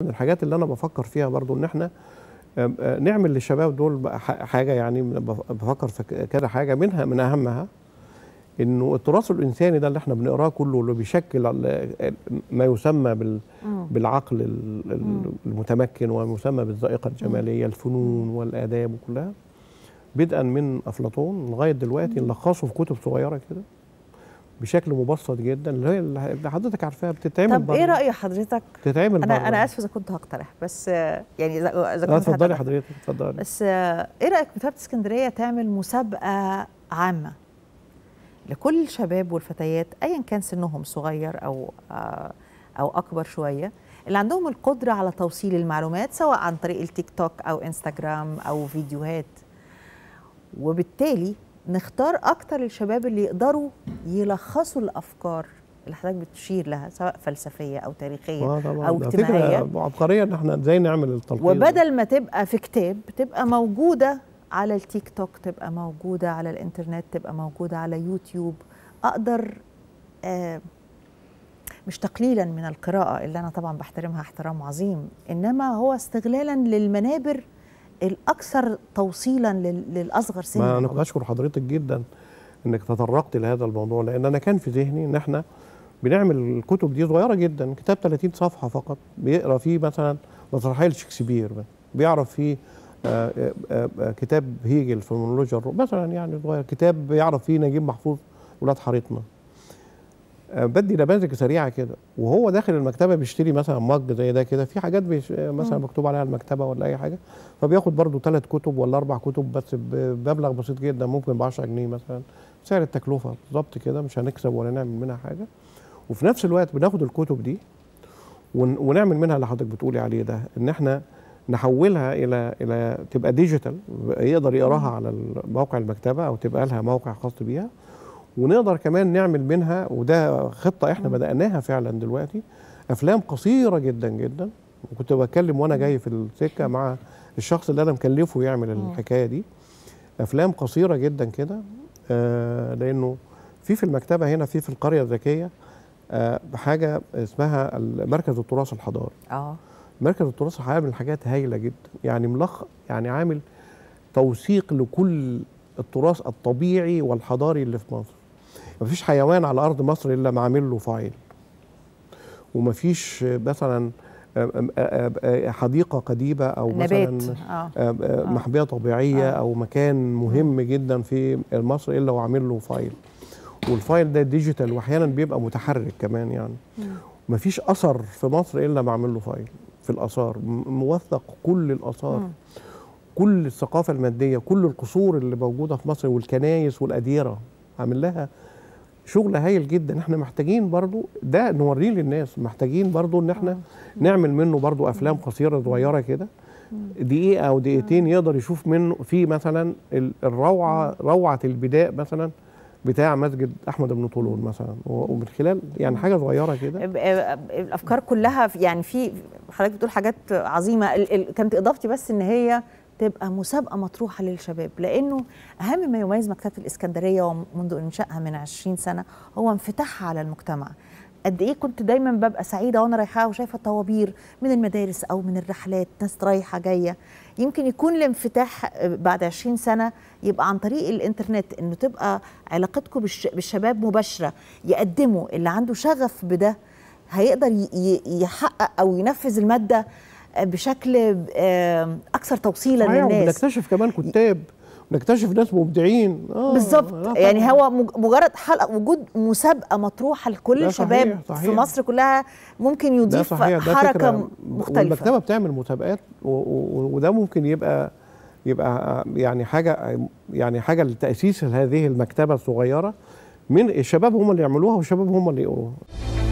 من الحاجات اللي انا بفكر فيها برضو ان احنا آم، آه، نعمل للشباب دول بقى ح- حاجه يعني بف- بفكر في ك- كذا حاجه منها من اهمها انه التراث الانساني ده اللي احنا بنقراه كله اللي بيشكل ال- ما يسمى بال مم. بالعقل ال- ال- المتمكن وما يسمى بالذائقه الجماليه الفنون والاداب وكلها بدءا من افلاطون لغايه دلوقتي نلخصه في كتب صغيره كده بشكل مبسط جدا اللي هي اللي حضرتك عارفاها بتتعمل طب ايه بره. راي حضرتك بتتعمل انا بره. انا اسفه اذا كنت هقترح بس آه، يعني اذا اذا لا كنت اتفضلي هتقترح. حضرتك اتفضلي بس آه، ايه رايك مكتبه اسكندريه تعمل مسابقه عامه لكل الشباب والفتيات ايا كان سنهم صغير او آه، او اكبر شويه اللي عندهم القدره على توصيل المعلومات سواء عن طريق التيك توك او انستغرام او فيديوهات وبالتالي نختار اكتر الشباب اللي يقدروا يلخصوا الافكار اللي حضرتك بتشير لها سواء فلسفيه او تاريخيه آه طبعا او ده اجتماعيه فكره عبقريه ان احنا ازاي نعمل التلخيص ده. وبدل ما تبقى في كتاب تبقى موجودة على التيك توك تبقى موجودة على الانترنت تبقى موجودة على يوتيوب أقدر آه مش تقليلا من القراءة اللي أنا طبعا بحترمها احترام عظيم إنما هو استغلالا للمنابر الأكثر توصيلا لل- للأصغر ما سنا انا بشكر حضرتك جدا انك تطرقت لهذا الموضوع لان انا كان في ذهني ان احنا بنعمل الكتب دي صغيره جدا كتاب 30 صفحه فقط بيقرا فيه مثلا مسرحيه لشكسبير بيعرف فيه آه، آه، آه، آه، كتاب هيجل في المونولوجيا الرو- مثلا يعني صغير كتاب بيعرف فيه نجيب محفوظ ولاد حارتنا آه، بدي نماذج سريعه كده وهو داخل المكتبه بيشتري مثلا مج زي ده كده في حاجات بيش مثلا مم. مكتوب عليها المكتبه ولا اي حاجه فبياخد برضو ثلاث كتب ولا اربع كتب بس ب- بمبلغ بسيط جدا ممكن ب 10 جنيه مثلا سعر التكلفه بالظبط كده مش هنكسب ولا نعمل منها حاجه وفي نفس الوقت بناخد الكتب دي ون- ونعمل منها اللي حضرتك بتقولي عليه ده ان احنا نحولها الى الى تبقى ديجيتال يقدر يقراها على موقع المكتبه او تبقى لها موقع خاص بيها ونقدر كمان نعمل منها وده خطه احنا بداناها فعلا دلوقتي افلام قصيره جدا جدا وكنت بتكلم وانا جاي في السكه مع الشخص اللي انا مكلفه يعمل الحكايه دي افلام قصيره جدا كده آه لانه في في المكتبه هنا في في القريه الذكيه آه حاجه اسمها مركز التراث الحضاري اه مركز التراث هيعمل حاجات هايله جدا يعني ملخ يعني عامل توثيق لكل التراث الطبيعي والحضاري اللي في مصر مفيش حيوان على ارض مصر الا ما عامل له فايل ومفيش مثلا آه، آه، آه، حديقه قديمه او نبات مثلا اه آه، آه، محميه طبيعيه آه. او مكان مهم جدا في مصر الا وعامل له فايل والفايل ده ديجيتال واحيانا بيبقى متحرك كمان يعني مفيش اثر في مصر الا معمول له فايل في الاثار م- موثق كل الاثار مم. كل الثقافه الماديه كل القصور اللي موجوده في مصر والكنايس والاديره عامل لها شغل هايل جدا احنا محتاجين برضو ده نوريه للناس محتاجين برضو ان احنا نعمل منه برضو افلام قصيره صغيره كده دقيقه او دقيقتين يقدر يشوف منه في مثلا ال- الروعه روعه البداء مثلا بتاع مسجد احمد بن طولون مثلا و- ومن خلال يعني حاجه صغيره كده ب- ب- الافكار كلها في- يعني في حضرتك بتقول حاجات عظيمه ال- ال- كانت اضافتي بس ان هي تبقى مسابقه مطروحه للشباب لانه اهم ما يميز مكتبه الاسكندريه ومنذ انشائها من 20 سنه هو انفتاحها على المجتمع قد ايه كنت دايما ببقى سعيده وانا رايحه وشايفه طوابير من المدارس او من الرحلات ناس رايحه جايه يمكن يكون الانفتاح بعد 20 سنه يبقى عن طريق الانترنت انه تبقى علاقتكم بالش- بالشباب مباشره يقدموا اللي عنده شغف بده هيقدر ي- ي- يحقق او ينفذ الماده بشكل آه، اكثر توصيلا صحيح للناس وبنكتشف كمان كتاب ونكتشف ناس مبدعين آه بالظبط آه يعني طبعاً. هو مج- مجرد حلقه وجود مسابقه مطروحه لكل ده الشباب صحيح، صحيح. في مصر كلها ممكن ده يضيف صحيح ده حركه فكرة م- مختلفه والمكتبه بتعمل مسابقات و- و- وده ممكن يبقى يبقى يعني حاجه يعني حاجه لتاسيس هذه المكتبه الصغيره من الشباب هم اللي يعملوها والشباب هم اللي يقروها